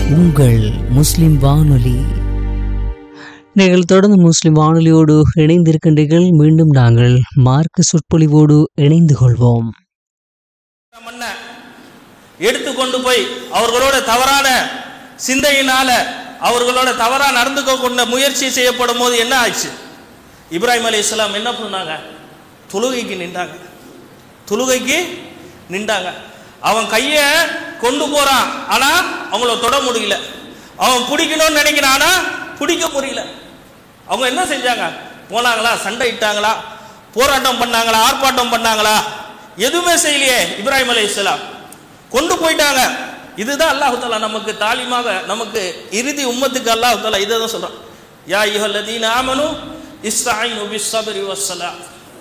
உங்கள் முஸ்லிம் வானொலி நீங்கள் தொடர்ந்து முஸ்லிம் வானொலியோடு இணைந்திருக்கின்றீர்கள் மீண்டும் நாங்கள் மார்க்க சொற்பொழிவோடு இணைந்து கொள்வோம் மண்ண எடுத்து கொண்டு போய் அவர்களோட தவறான சிந்தையினால அவர்களோட தவறா நடந்துக்க கொண்ட முயற்சி செய்யப்படும் போது என்ன ஆச்சு இப்ராஹிம் அலி இஸ்லாம் என்ன பண்ணாங்க தொழுகைக்கு நின்றாங்க தொழுகைக்கு நின்றாங்க அவன் கையை கொண்டு போறான் ஆனா அவங்கள தொட முடியல அவன் பிடிக்கணும்னு நினைக்கிறான் ஆனா பிடிக்க முடியல அவங்க என்ன செஞ்சாங்க போனாங்களா சண்டை இட்டாங்களா போராட்டம் பண்ணாங்களா ஆர்ப்பாட்டம் பண்ணாங்களா எதுவுமே செய்யலையே இப்ராஹிம் அலி இஸ்லாம் கொண்டு போயிட்டாங்க இதுதான் அல்லாஹு தாலா நமக்கு தாலிமாக நமக்கு இறுதி உம்மத்துக்கு அல்லாஹு தாலா இதை தான் சொல்றான் யா யுஹல்லதீன ஆமனு இஸ்தாயினு பிஸ்ஸப்ரி வஸ்ஸலா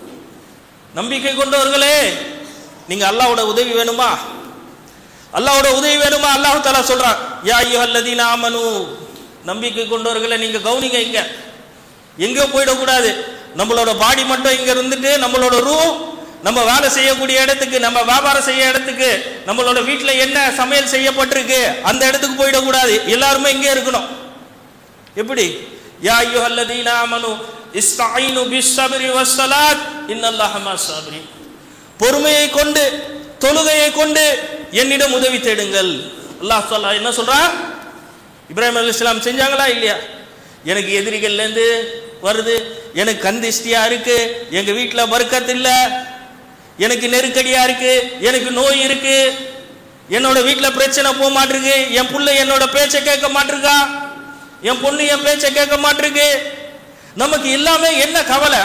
நம்பிக்கை கொண்டவர்களே நீங்க அல்லாஹ்வோட உதவி வேணுமா அல்லாஹ்வோட உதவி வேணுமா அல்லாஹ் தாலா சொல்றான் யா அய்யுஹல்லதீன ஆமனு நம்பிக்கை கொண்டவர்களே நீங்க கவனிங்க இங்க எங்கேயோ போயிடக்கூடாது நம்மளோட பாடி மட்டும் இங்க இருந்துட்டு நம்மளோட ரூ நம்ம வேலை செய்யக்கூடிய இடத்துக்கு நம்ம வியாபாரம் செய்ய இடத்துக்கு நம்மளோட வீட்டுல என்ன சமையல் செய்யப்பட்டிருக்கு அந்த இடத்துக்கு போயிடக்கூடாது எல்லாருமே இங்கே இருக்கணும் எப்படி யா அய்யுஹல்லதீன ஆமனு இஸ்தாயினு பிஸ்ஸப்ரி வஸ்ஸலாத் இன்னல்லாஹ மஸ்ஸாபிரின் பொறுமையை கொண்டு தொழுகையை கொண்டு என்னிடம் உதவி தேடுங்கள் அல்லாஹ் சொல்லா என்ன சொல்றான் இப்ராஹிம் அலி இஸ்லாம் செஞ்சாங்களா இல்லையா எனக்கு எதிரிகள்லேருந்து வருது எனக்கு கண் திஷ்டியா இருக்கு எங்க வீட்டில் பருக்கத்து இல்லை எனக்கு நெருக்கடியா இருக்கு எனக்கு நோய் இருக்கு என்னோட வீட்டில் பிரச்சனை போக மாட்டிருக்கு என் புள்ள என்னோட பேச்சை கேட்க மாட்டிருக்கா என் பொண்ணு என் பேச்சை கேட்க மாட்டிருக்கு நமக்கு எல்லாமே என்ன கவலை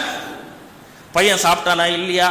பையன் சாப்பிட்டானா இல்லையா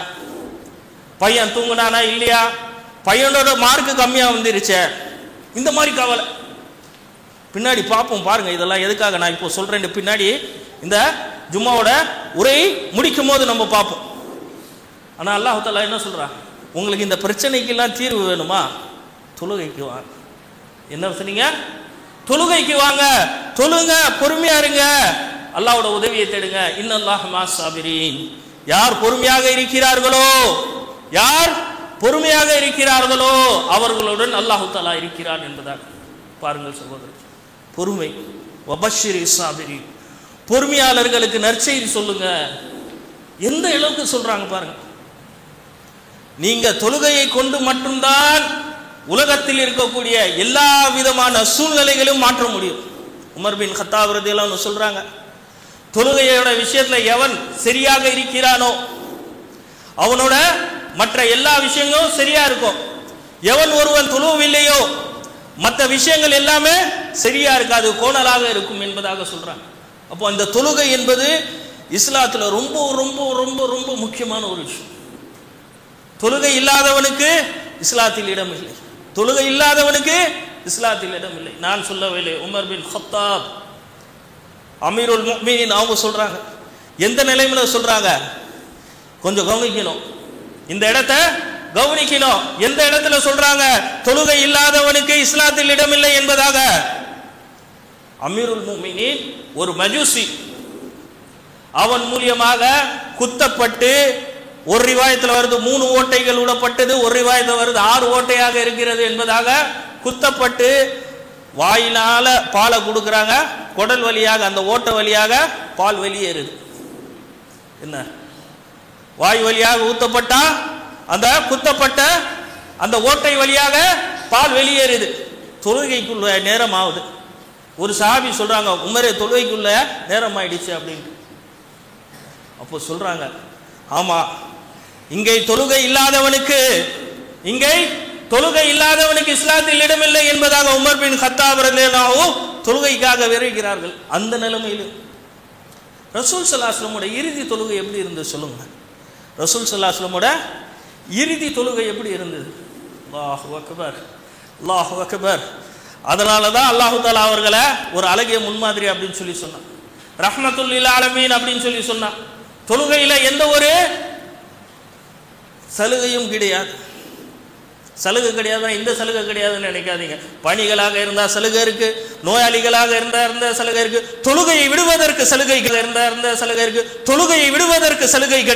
பையன் தூங்குனானா இல்லையா பையனோட மார்க்கு கம்மியா வந்துருச்சே இந்த மாதிரி கவலை பின்னாடி பார்ப்போம் பாருங்க இதெல்லாம் எதுக்காக நான் இப்போ சொல்றேன் பின்னாடி இந்த ஜும்மாவோட உரை முடிக்கும் போது நம்ம பார்ப்போம் ஆனா அல்லாஹ் தாலா என்ன சொல்றா உங்களுக்கு இந்த பிரச்சனைக்கெல்லாம் தீர்வு வேணுமா தொழுகைக்கு வாங்க என்ன சொன்னீங்க தொழுகைக்கு வாங்க தொழுங்க பொறுமையா இருங்க அல்லாஹ்வோட உதவியை தேடுங்க இன்னல்லாஹ் மாசாபிரீன் யார் பொறுமையாக இருக்கிறார்களோ யார் பொறுமையாக இருக்கிறார்களோ அவர்களுடன் அல்லாஹு தாலா இருக்கிறான் என்பதாக பாருங்கள் சகோதரர் பொறுமை வபஷிரி சாபிரி பொறுமையாளர்களுக்கு நற்செய்தி சொல்லுங்க எந்த அளவுக்கு சொல்றாங்க பாருங்க நீங்க தொழுகையை கொண்டு மட்டும்தான் உலகத்தில் இருக்கக்கூடிய எல்லா விதமான சூழ்நிலைகளையும் மாற்ற முடியும் உமர் பின் ஹத்தாப் ரதியெல்லாம் சொல்றாங்க தொழுகையோட விஷயத்துல எவன் சரியாக இருக்கிறானோ அவனோட மற்ற எல்லா விஷயங்களும் சரியா இருக்கும் எவன் ஒருவன் தொழுவவில்லையோ மற்ற விஷயங்கள் எல்லாமே சரியா இருக்காது கோணலாக இருக்கும் என்பதாக சொல்றாங்க அப்போ அந்த தொழுகை என்பது இஸ்லாத்துல ரொம்ப ரொம்ப ரொம்ப ரொம்ப முக்கியமான ஒரு விஷயம் தொழுகை இல்லாதவனுக்கு இஸ்லாத்தில் இடம் இல்லை தொழுகை இல்லாதவனுக்கு இஸ்லாத்தில் இடம் இல்லை நான் சொல்லவில்லை உமர் பின் ஹத்தாப் அமீருல் முக்மீனின் அவங்க சொல்றாங்க எந்த நிலைமையில சொல்றாங்க கொஞ்சம் கவனிக்கணும் இந்த இடத்த கவனிக்கணும் எந்த இடத்துல சொல்றாங்க தொழுகை இல்லாதவனுக்கு இஸ்லாத்தில் இடமில்லை என்பதாக அமீருல் முக்மீனின் ஒரு மஜூசி அவன் மூலியமாக குத்தப்பட்டு ஒரு ரிவாயத்தில் வருது மூணு ஓட்டைகள் விடப்பட்டது ஒரு ரிவாயத்தில் வருது ஆறு ஓட்டையாக இருக்கிறது என்பதாக குத்தப்பட்டு வாயினால பாலை கொடுக்குறாங்க குடல் வழியாக அந்த ஓட்டை வழியாக பால் வெளியேறுது என்ன வாய் வழியாக ஊத்தப்பட்டா அந்த குத்தப்பட்ட அந்த ஓட்டை வழியாக பால் வெளியேறுது தொழுகைக்குள்ள நேரம் ஆகுது ஒரு சாபி சொல்றாங்க உமரே தொழுகைக்குள்ள நேரம் ஆயிடுச்சு அப்படின்ட்டு அப்போ சொல்றாங்க ஆமா இங்கே தொழுகை இல்லாதவனுக்கு இங்கே தொழுகை இல்லாதவனுக்கு இஸ்லாத்தில் இடமில்லை என்பதாக உமர் பின் ஹத்தாப் ரலியல்லாஹு தொழுகைக்காக விரைகிறார்கள் அந்த நிலைமையில் ரசூல் சல்லாஸ்லமோட இறுதி தொழுகை எப்படி இருந்தது சொல்லுங்க ரசூல் சல்லாஸ்லமோட இறுதி தொழுகை எப்படி இருந்தது அல்லாஹு அக்பர் அல்லாஹு அக்பர் அதனால தான் அல்லாஹு தாலா அவர்களை ஒரு அழகிய முன்மாதிரி அப்படின்னு சொல்லி சொன்னான் ரஹ்மத்துல்லில் ஆலமீன் அப்படின்னு சொல்லி சொன்னான் தொழுகையில எந்த ஒரு சலுகையும் கிடையாது சலுகை கிடையாதுன்னா இந்த சலுகை கிடையாதுன்னு நினைக்காதீங்க பணிகளாக இருந்தா சலுகை இருக்கு நோயாளிகளாக இருந்தா இருந்த சலுகை இருக்கு தொழுகையை விடுவதற்கு சலுகை இருந்தா இருந்த சலுகை இருக்கு தொழுகையை விடுவதற்கு சலுகை கிடையாது